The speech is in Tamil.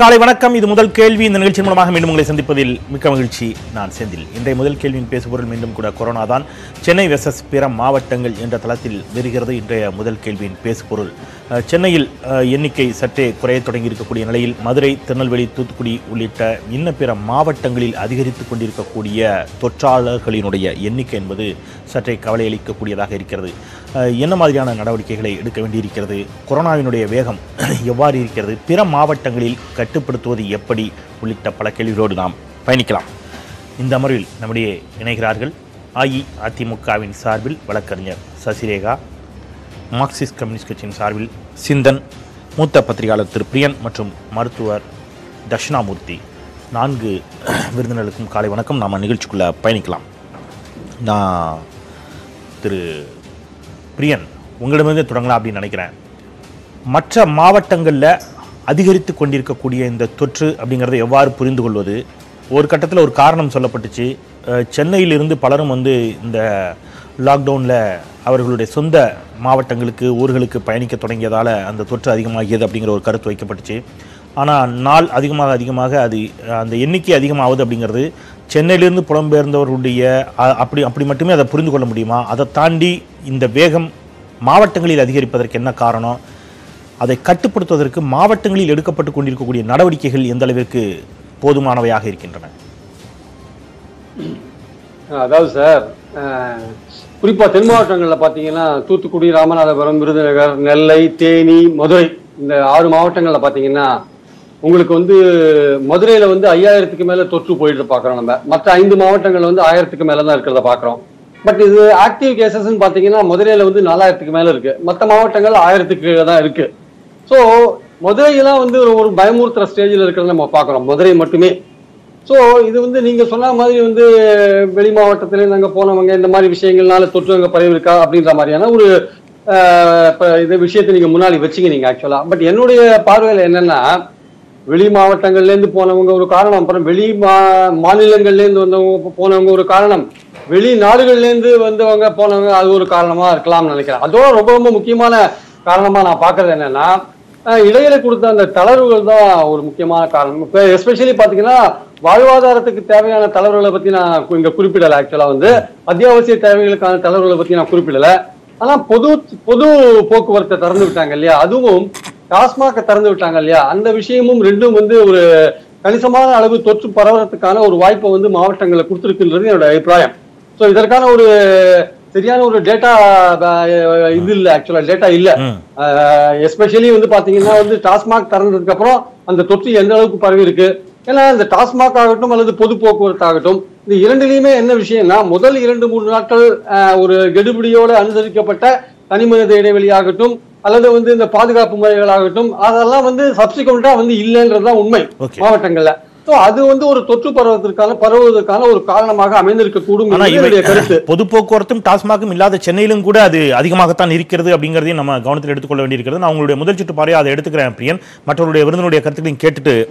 காலை வணக்கம் இது முதல் கேள்வி இந்த நிகழ்ச்சி மூலமாக மீண்டும் உங்களை சந்திப்பதில் மிக்க மகிழ்ச்சி நான் செந்தில் இன்றைய முதல் கேள்வியின் பேசுபொருள் மீண்டும் கூட கொரோனா தான் சென்னை வெர்சஸ் பிற மாவட்டங்கள் என்ற தளத்தில் வருகிறது இன்றைய முதல் கேள்வியின் பேசுபொருள் அஹ், சென்னையில் அஹ், எண்ணிக்கை சற்றே குறையத் தொடங்கி இருக்கக்கூடிய நிலையில் மதுரை திருநெல்வேலி தூத்துக்குடி உள்ளிட்ட இன்ன பிற மாவட்டங்களில் அதிகரித்துக் கொண்டிருக்கக்கூடிய தொற்றாளர்களினுடைய எண்ணிக்கை என்பது சற்றே கவலை அளிக்கக்கூடியதாக இருக்கிறது அஹ், என்ன மாதிரியான நடவடிக்கைகளை எடுக்க வேண்டியிருக்கிறது கொரோனாவினுடைய வேகம் எவ்வாறு இருக்கிறது பிற மாவட்டங்களில் கட்டுப்படுத்துவது எப்படி உள்ளிட்ட பல கேள்விகளோடு நாம் பயணிக்கலாம் இந்த அமர்வில் நம்முடைய இணைகிறார்கள் அஇஅதிமுகவின் சார்பில் வழக்கறிஞர் சசிரேகா மார்க்சிஸ்ட் கம்யூனிஸ்ட் கட்சியின் சார்பில் சிந்தன் மூத்த பத்திரிகையாளர் திரு பிரியன் மற்றும் மருத்துவர் தட்சிணாமூர்த்தி நான்கு விருந்தினர்களுக்கும் காலை வணக்கம் நாம் நிகழ்ச்சிக்குள்ளே பயணிக்கலாம் நான் திரு பிரியன் உங்களிடமிருந்து தொடங்கலாம் அப்படின்னு நினைக்கிறேன் மற்ற மாவட்டங்களில் அதிகரித்து கொண்டிருக்கக்கூடிய இந்த தொற்று அப்படிங்கிறத எவ்வாறு புரிந்து கொள்வது ஒரு கட்டத்தில் ஒரு காரணம் சொல்லப்பட்டுச்சு அஹ், சென்னையிலிருந்து பலரும் வந்து இந்த லாக்டவுனில் அவர்களுடைய சொந்த மாவட்டங்களுக்கு ஊர்களுக்கு பயணிக்க தொடங்கியதால் அந்த தொற்று அதிகமாகியது அப்படிங்கிற ஒரு கருத்து வைக்கப்பட்டுச்சு ஆனால் நாள் அதிகமாக அதிகமாக அது அஹ், அந்த எண்ணிக்கை அதிகமாகுது அப்படிங்கிறது சென்னையிலிருந்து புலம்பெயர்ந்தவர்களுடைய அ- அப்படி அப்படி மட்டுமே அதை புரிந்து கொள்ள முடியுமா அதை தாண்டி இந்த வேகம் மாவட்டங்களில் அதிகரிப்பதற்கு என்ன காரணம் அதை கட்டுப்படுத்துவதற்கு மாவட்டங்களில் எடுக்கப்பட்டு கொண்டிருக்கக்கூடிய நடவடிக்கைகள் எந்த அளவிற்கு போதுமானவையாக இருக்கின்றன அதாவது சார் அஹ், குறிப்பா தென் மாவட்டங்கள்ல பாத்தீங்கன்னா தூத்துக்குடி ராமநாதபுரம் விருதுநகர் நெல்லை தேனி மதுரை இந்த ஆறு மாவட்டங்கள்ல பாத்தீங்கன்னா உங்களுக்கு வந்து மதுரையில வந்து ஐயாயிரத்துக்கு மேல தொற்று போயிட்டு பாக்குறோம் நம்ம மற்ற ஐந்து மாவட்டங்கள்ல வந்து ஆயிரத்துக்கு மேல தான் இருக்கிறத பாக்குறோம் பட் இது ஆக்டிவ் கேசஸ்ன்னு பாத்தீங்கன்னா மதுரையில வந்து நாலாயிரத்துக்கு மேல இருக்கு மற்ற மாவட்டங்கள் ஆயிரத்துக்கு தான் இருக்கு ஸோ மதுரையெல்லாம் வந்து ஒரு- ஒரு பயமுறுத்துற ஸ்டேஜில் இருக்கிறத நம்ம பார்க்குறோம் மதுரை மட்டுமே ஸோ இது வந்து நீங்க சொன்ன மாதிரி வந்து வெளி மாவட்டத்திலேருந்து அங்கே போனவங்க இந்த மாதிரி விஷயங்கள்னால தொற்று அங்கே பரவி இருக்கா அப்படின்ற மாதிரியான ஒரு ஆஹ், இப்ப இந்த விஷயத்தை நீங்க முன்னாடி வச்சீங்க நீங்க ஆக்சுவலா பட் என்னுடைய பார்வையில் என்னன்னா வெளி மாவட்டங்கள்ல இருந்து போனவங்க ஒரு காரணம் அப்புறம் வெளி மா மாநிலங்கள்ல இருந்து வந்தவங்க போனவங்க ஒரு காரணம் வெளி நாடுகள்ல இருந்து வந்தவங்க போனவங்க அது ஒரு காரணமா இருக்கலாம்னு நினைக்கிறேன் அதோட ரொம்ப ரொம்ப முக்கியமான காரணமா நான் பாக்குறது என்னன்னா அஹ் இடையில கொடுத்த அந்த தளர்வுகள் தான் ஒரு முக்கியமான காரணம் இப்போ எஸ்பெஷலி பாத்தீங்கன்னா வாழ்வாதாரத்துக்கு தேவையான தளர்வுகளை பத்தி நான் கு- இங்க குறிப்பிடல ஆக்சுவலா வந்து அத்தியாவசிய தேவைகளுக்கான தளர்வுகளை பத்தி நான் குறிப்பிடல ஆனா பொது பொது போக்குவரத்தை திறந்து விட்டாங்க இல்லையா அதுவும் டாஸ்மாக திறந்து விட்டாங்க இல்லையா அந்த விஷயமும் ரெண்டும் வந்து ஒரு கணிசமான அளவு தொற்று பரவறதுக்கான ஒரு வாய்ப்பை வந்து மாவட்டங்களை கொடுத்துருக்குன்றது என்னோட அபிப்பிராயம் ஸோ இதற்கான ஒரு சரியான ஒரு டேட்டா இது இல்லை ஆக்சுவலா டேட்டா இல்லை ம். எஸ்பெஷலி வந்து பாத்தீங்கன்னா வந்து டாஸ்மாக் திறந்ததுக்கு அப்புறம் அந்த தொற்று எந்த அளவுக்கு பரவி இருக்கு ஏன்னா இந்த டாஸ்மாக் ஆகட்டும் அல்லது பொது போக்குவரத்து ஆகட்டும் இந்த இரண்டுலயுமே என்ன விஷயம்னா முதல் இரண்டு மூன்று நாட்கள் ஆஹ், ஒரு கெடுபிடியோடு அனுசரிக்கப்பட்ட தனிமனித இடைவெளி ஆகட்டும் அல்லது வந்து இந்த பாதுகாப்பு முறைகள் ஆகட்டும் அதெல்லாம் வந்து சப்சிக்வெண்டா வந்து இல்லைன்றதுதான் உண்மை Okay. மாவட்டங்கள்ல ஸோ அது வந்து ஒரு தொற்று பரவதற்கான பரவுவதற்கான ஒரு காரணமாக அமைந்திருக்க கூடும் ஆனா என்பது இவை என்னுடைய கருத்து பொது போக்குவரத்தும் டாஸ்மாகும் இல்லாத சென்னையிலும் கூட அது அதிகமாகத்தான் இருக்கிறது அப்படிங்கிறதையும் நம்ம கவனத்தில் எடுத்துக்கொள்ள வேண்டியிருக்கிறது நான் உங்களுடைய முதல் சுற்று பாறையை அதை எடுத்துக்கிறேன் பிரியன் மற்றவருடைய விருந்தினுடைய கருத்துக்களையும் கேட்டுட்டு